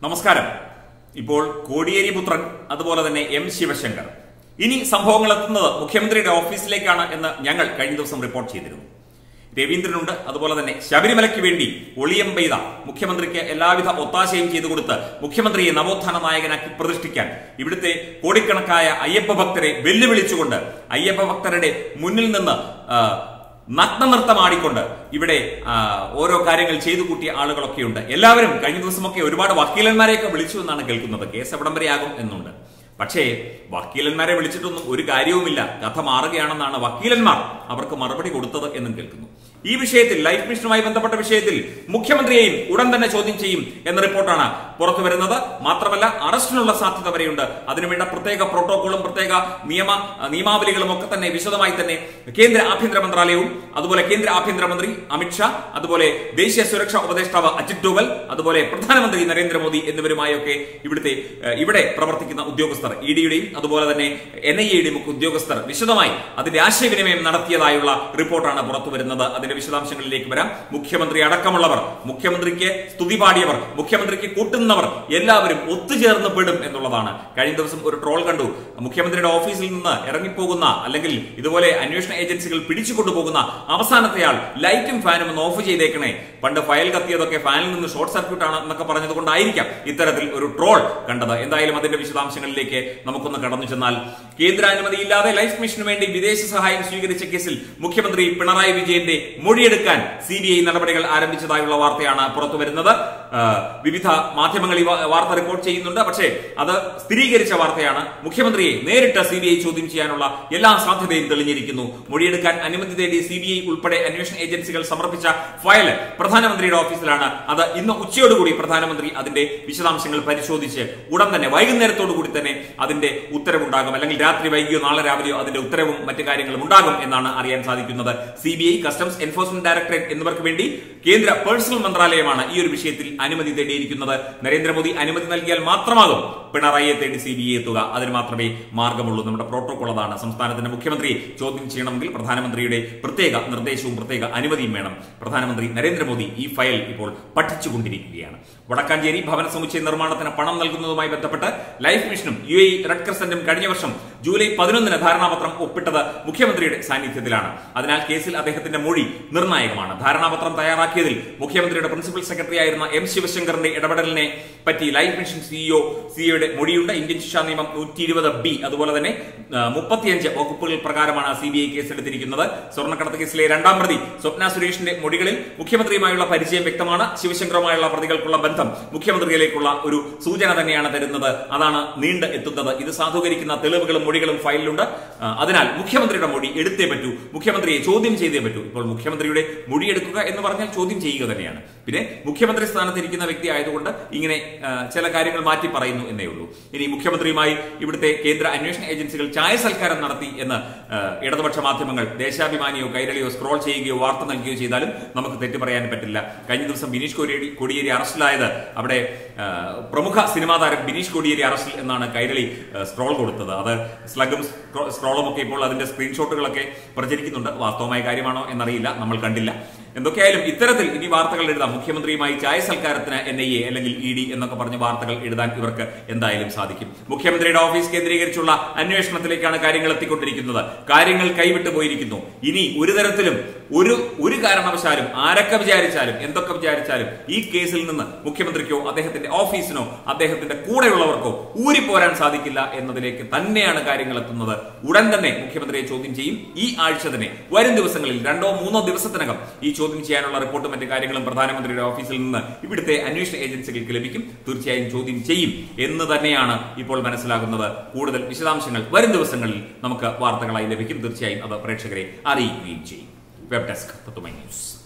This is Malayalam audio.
നമസ്കാരം ഇപ്പോൾ കോടിയേരി പുത്രൻ അതുപോലെ തന്നെ എം ശിവശങ്കർ ഇനി സംഭവങ്ങൾ എത്തുന്നത് മുഖ്യമന്ത്രിയുടെ ഓഫീസിലേക്കാണ് എന്ന് ഞങ്ങൾ കഴിഞ്ഞ ദിവസം റിപ്പോർട്ട് ചെയ്തിരുന്നു രവീന്ദ്രനുണ്ട് അതുപോലെ തന്നെ ശബരിമലയ്ക്ക് വേണ്ടി ഒളിയം പെയ്ത മുഖ്യമന്ത്രിക്ക് എല്ലാവിധ ഒത്താശയും ചെയ്തു കൊടുത്ത് മുഖ്യമന്ത്രിയെ നവോത്ഥാന നായകനാക്കി പ്രതിഷ്ഠിക്കാൻ ഇവിടുത്തെ കോടിക്കണക്കായ അയ്യപ്പ ഭക്തരെ വെല്ലുവിളിച്ചുകൊണ്ട് അയ്യപ്പ ഭക്തരുടെ മുന്നിൽ നിന്ന് ആ, നഗ്നനൃത്തമാടിക്കൊണ്ട് ഇവിടെ ആ, ഓരോ കാര്യങ്ങൾ ചെയ്തു കൂട്ടിയ ആളുകളൊക്കെയുണ്ട് എല്ലാവരും കഴിഞ്ഞ ദിവസമൊക്കെ ഒരുപാട് വക്കീലന്മാരെയൊക്കെ വിളിച്ചു എന്നാണ് കേൾക്കുന്നത് കേസ് എവിടം വരെയാകും എന്നുണ്ട് പക്ഷേ വക്കീലന്മാരെ വിളിച്ചിട്ടൊന്നും ഒരു കാര്യവുമില്ല കഥ മാറുകയാണെന്നാണ് വക്കീലന്മാർ അവർക്ക് മറുപടി കൊടുത്തത് എന്നും കേൾക്കുന്നു ഈ വിഷയത്തിൽ ലൈഫ് മിഷനുമായി ബന്ധപ്പെട്ട വിഷയത്തിൽ മുഖ്യമന്ത്രിയെയും ഉടൻ തന്നെ ചോദ്യം ചെയ്യും എന്ന റിപ്പോർട്ടാണ് പുറത്തു വരുന്നത് മാത്രമല്ല അറസ്റ്റിനുള്ള സാധ്യത വരെയുണ്ട് അതിനുവേണ്ട പ്രത്യേക പ്രോട്ടോകോളും പ്രത്യേക നിയമ നിയമാവലികളും ഒക്കെ തന്നെ വിശദമായി തന്നെ കേന്ദ്ര ആഭ്യന്തര മന്ത്രാലയവും അതുപോലെ കേന്ദ്ര ആഭ്യന്തരമന്ത്രി അമിത്ഷാ അതുപോലെ ദേശീയ സുരക്ഷാ ഉപദേഷ്ടാവ് അജിത് ഡോവൽ അതുപോലെ പ്രധാനമന്ത്രി നരേന്ദ്രമോദി എന്നിവരുമായൊക്കെ ഇവിടുത്തെ ഏഹ്, ഇവിടെ പ്രവർത്തിക്കുന്ന ഉദ്യോഗസ്ഥർ ഇ ഡിയുടെയും അതുപോലെ തന്നെ എൻ ഐ എയുടെയും ഒക്കെ ഉദ്യോഗസ്ഥർ വിശദമായി അതിന്റെ ആശയവിനിമയം നടത്തിയതായുള്ള റിപ്പോർട്ടാണ് പുറത്തു വരുന്നത് അതിന്റെ വിശദാംശങ്ങളിലേക്ക് വരാം മുഖ്യമന്ത്രി അടക്കമുള്ളവർ മുഖ്യമന്ത്രിക്ക് സ്തുതി പാടിയവർ മുഖ്യമന്ത്രിക്ക് കൂട്ടുന്നവർ എല്ലാവരും ഒത്തുചേർന്ന് പെടും എന്നുള്ളതാണ് കഴിഞ്ഞ ദിവസം ഒരു ട്രോൾ കണ്ടു മുഖ്യമന്ത്രിയുടെ ഓഫീസിൽ നിന്ന് ഇറങ്ങിപ്പോകുന്ന അല്ലെങ്കിൽ ഇതുപോലെ അന്വേഷണ ഏജൻസികൾ പിടിച്ചുകൊണ്ടുപോകുന്ന അവസാനത്തെ ആൾ ലൈറ്റും ഫാനും ഒന്ന് ഓഫ് ചെയ്തേക്കണേ പണ്ട് ഫയൽ കത്തിയതൊക്കെ ഫാനിൽ നിന്ന് ഷോർട്ട് സർക്യൂട്ട് ആണ് എന്നൊക്കെ പറഞ്ഞത് കൊണ്ടായിരിക്കാം ഇത്തരത്തിൽ ഒരു ട്രോൾ കണ്ടത് എന്തായാലും അതിന്റെ വിശദാംശങ്ങളിലേക്ക് നമുക്കൊന്ന് കടന്നു ചെന്നാൽ കേന്ദ്ര അനുമതിയില്ലാതെ ലൈഫ് മിഷനു വേണ്ടി വിദേശ സഹായം സ്വീകരിച്ച കേസിൽ മുഖ്യമന്ത്രി പിണറായി വിജയന്റെ മൊഴിയെടുക്കാൻ സി ബി ഐ നടപടികൾ ആരംഭിച്ചതായുള്ള വാർത്തയാണ് പുറത്തു വരുന്നത് ആ, വിവിധ മാധ്യമങ്ങൾ ഈ വാ- വാർത്ത റിപ്പോർട്ട് ചെയ്യുന്നുണ്ട് പക്ഷേ അത് സ്ഥിരീകരിച്ച വാർത്തയാണ് മുഖ്യമന്ത്രിയെ നേരിട്ട് സി ബി ഐ ചോദ്യം ചെയ്യാനുള്ള എല്ലാ സാധ്യതയും തെളിഞ്ഞിരിക്കുന്നു മൊഴിയെടുക്കാൻ അനുമതി തേടി സി ബി ഐ ഉൾപ്പെടെ അന്വേഷണ ഏജൻസികൾ സമർപ്പിച്ച ഫയൽ പ്രധാനമന്ത്രിയുടെ ഓഫീസിലാണ് അത് ഇന്ന് ഉച്ചയോടുകൂടി പ്രധാനമന്ത്രി അതിന്റെ വിശദാംശങ്ങൾ പരിശോധിച്ച് ഉടൻ തന്നെ വൈകുന്നേരത്തോടു കൂടി തന്നെ അതിന്റെ ഉത്തരവുണ്ടാകും അല്ലെങ്കിൽ രാത്രി വൈകിയോ നാളെ രാവിലെയോ അതിന്റെ ഉത്തരവും മറ്റു കാര്യങ്ങളും ഉണ്ടാകും എന്നാണ് അറിയാൻ സാധിക്കുന്നത് C B I customs enforcement directorate എന്നിവർക്ക് വേണ്ടി കേന്ദ്ര പേഴ്സണൽ മന്ത്രാലയമാണ് ഈ ഒരു വിഷയത്തിൽ അനുമതി തേടിയിരിക്കുന്നത് നരേന്ദ്രമോദി അനുമതി നൽകിയാൽ മാത്രമാകും പിണറായിയെ തേടി സി ബി ഐ എത്തുക അതിന് മാത്രമേ മാർഗമുള്ളൂ നമ്മുടെ പ്രോട്ടോകോൾ അതാണ് സംസ്ഥാനത്തിന്റെ മുഖ്യമന്ത്രിയെ ചോദ്യം ചെയ്യണമെങ്കിൽ പ്രധാനമന്ത്രിയുടെ പ്രത്യേക നിർദ്ദേശവും പ്രത്യേക അനുമതിയും വേണം പ്രധാനമന്ത്രി നരേന്ദ്രമോദി ഈ ഫയൽ ഇപ്പോൾ പഠിച്ചുകൊണ്ടിരിക്കുകയാണ് വടക്കാഞ്ചേരി ഭവന സമുച്ചയ നിർമ്മാണത്തിന് പണം നൽകുന്നതുമായി ബന്ധപ്പെട്ട് ലൈഫ് മിഷനും യു എ റെഡ് ക്രസന്റും കഴിഞ്ഞ വർഷം ജൂലൈ പതിനൊന്നിന് ധാരണാപത്രം ഒപ്പിട്ടത് മുഖ്യമന്ത്രിയുടെ സാന്നിധ്യത്തിലാണ് അതിനാൽ കേസിൽ അദ്ദേഹത്തിന്റെ മൊഴി നിർണായകമാണ് ധാരണാപത്രം തയ്യാറാക്കിയതിൽ മുഖ്യമന്ത്രിയുടെ പ്രിൻസിപ്പൽ സെക്രട്ടറി ആയിരുന്ന എം ശിവശങ്കറിന്റെ ഇടപെടലിനെ പറ്റി ലൈഫ് മിഷൻ സിഇഒ സിഇഒയുടെ മൊഴിയുണ്ട് ഇന്ത്യൻ ശിക്ഷാ നിയമം നൂറ്റി ഇരുപത് ബി അതുപോലെ തന്നെ ആ, മുപ്പത്തിയഞ്ച് വകുപ്പുകൾ പ്രകാരമാണ് സി ബി ഐ കേസെടുത്തിരിക്കുന്നത് സ്വർണ്ണക്കടത്ത് കേസിലെ രണ്ടാം പ്രതി സ്വപ്ന സുരേഷിന്റെ മൊഴികളിൽ മുഖ്യമന്ത്രിയുമായുള്ള പരിചയം വ്യക്തമാണ് ശിവശങ്കറുമായുള്ള പ്രതികൾക്കുള്ള ബന്ധം മുഖ്യമന്ത്രിയിലേക്കുള്ള ഒരു സൂചന തന്നെയാണ് തരുന്നത് അതാണ് നീണ്ട് എത്തുന്നത് ഇത് സാധൂകരിക്കുന്ന തെളിവുകളും മൊഴികളും ഫയലിലുണ്ട് ആ, അതിനാൽ മുഖ്യമന്ത്രിയുടെ മൊഴി എടുത്തേ പറ്റൂ മുഖ്യമന്ത്രിയെ ചോദ്യം ചെയ്തേ പറ്റൂ ഇപ്പോൾ മുഖ്യമന്ത്രിയുടെ മൊഴി എടുക്കുക എന്ന് പറഞ്ഞാൽ ചോദ്യം ചെയ്യുക തന്നെയാണ് പിന്നെ മുഖ്യമന്ത്രി സ്ഥാനത്തിരിക്കുന്ന വ്യക്തി ആയതുകൊണ്ട് ഇങ്ങനെ ആ, ചില കാര്യങ്ങൾ മാറ്റി പറയുന്നു എന്നേ ഉള്ളൂ ഇനി മുഖ്യമന്ത്രിയുമായി ഇവിടുത്തെ കേന്ദ്ര അന്വേഷണ ഏജൻസികൾ ചായ സൽക്കാരം നടത്തി എന്ന് ആ, ഇടതുപക്ഷ മാധ്യമങ്ങൾ ദേശാഭിമാനിയോ കൈരളിയോ സ്ക്രോൾ ചെയ്യുകയോ വാർത്ത നൽകുകയോ ചെയ്താലും നമുക്ക് തെറ്റു പറയാൻ പറ്റില്ല കഴിഞ്ഞ ദിവസം ബിനീഷ് കോടിയേരി കോടിയേരി അറസ്റ്റിലായത് അവിടെ ആ, പ്രമുഖ സിനിമാ താരം ബിനീഷ് കോടിയേരി അറസ്റ്റിൽ എന്നാണ് കൈരളി ആ, സ്ക്രോൾ കൊടുത്തത് അത് സ്ലഗും സ്ക്രോ- സ്ക്രോളും ഒക്കെ ഇപ്പോൾ അതിന്റെ സ്ക്രീൻഷോട്ടുകളൊക്കെ പ്രചരിക്കുന്നുണ്ട് വാസ്തവമായ കാര്യമാണോ എന്നറിയില്ല നമ്മൾ കണ്ടില്ല എന്തൊക്കെയായാലും ഇത്തരത്തിൽ ഇനി വാർത്തകൾ എഴുതാം മുഖ്യമന്ത്രിയുമായി ചായ സൽക്കാരത്തിന് എൻ ഐ എ അല്ലെങ്കിൽ ഇ ഡി എന്നൊക്കെ പറഞ്ഞ വാർത്തകൾ എഴുതാൻ ഇവർക്ക് എന്തായാലും സാധിക്കും മുഖ്യമന്ത്രിയുടെ ഓഫീസ് കേന്ദ്രീകരിച്ചുള്ള അന്വേഷണത്തിലേക്കാണ് കാര്യങ്ങൾ എത്തിക്കൊണ്ടിരിക്കുന്നത് കാര്യങ്ങൾ കൈവിട്ടു പോയിരിക്കുന്നു ഇനി ഒരു തരത്തിലും ഒരു ഒരു കാരണവശാലും ആരൊക്കെ വിചാരിച്ചാലും എന്തൊക്കെ വിചാരിച്ചാലും ഈ കേസിൽ നിന്ന് മുഖ്യമന്ത്രിക്കോ അദ്ദേഹത്തിന്റെ ഓഫീസിനോ അദ്ദേഹത്തിന്റെ കൂടെയുള്ളവർക്കോ ഊരിപ്പോരാൻ സാധിക്കില്ല എന്നതിലേക്ക് തന്നെയാണ് കാര്യങ്ങൾ എത്തുന്നത് ഉടൻ തന്നെ മുഖ്യമന്ത്രിയെ ചോദ്യം ചെയ്യും ഈ ആഴ്ച തന്നെ വരും ദിവസങ്ങളിൽ രണ്ടോ മൂന്നോ ദിവസത്തിനകം ഈ ചോദ്യം ചെയ്യാനുള്ള റിപ്പോർട്ടും മറ്റു കാര്യങ്ങളും പ്രധാനമന്ത്രിയുടെ ഓഫീസിൽ നിന്ന് ഇവിടുത്തെ അന്വേഷണ ഏജൻസികൾക്ക് ലഭിക്കും തീർച്ചയായും ചോദ്യം ചെയ്യും എന്ന് തന്നെയാണ് ഇപ്പോൾ മനസ്സിലാകുന്നത് കൂടുതൽ വിശദാംശങ്ങൾ വരും ദിവസങ്ങളിൽ നമുക്ക് വാർത്തകളായി ലഭിക്കും തീർച്ചയായും അത് പ്രേക്ഷകരെ അറിയിക്കുകയും ചെയ്യും വെബ് ഡെസ്ക് തത്തുമൈ ന്യൂസ്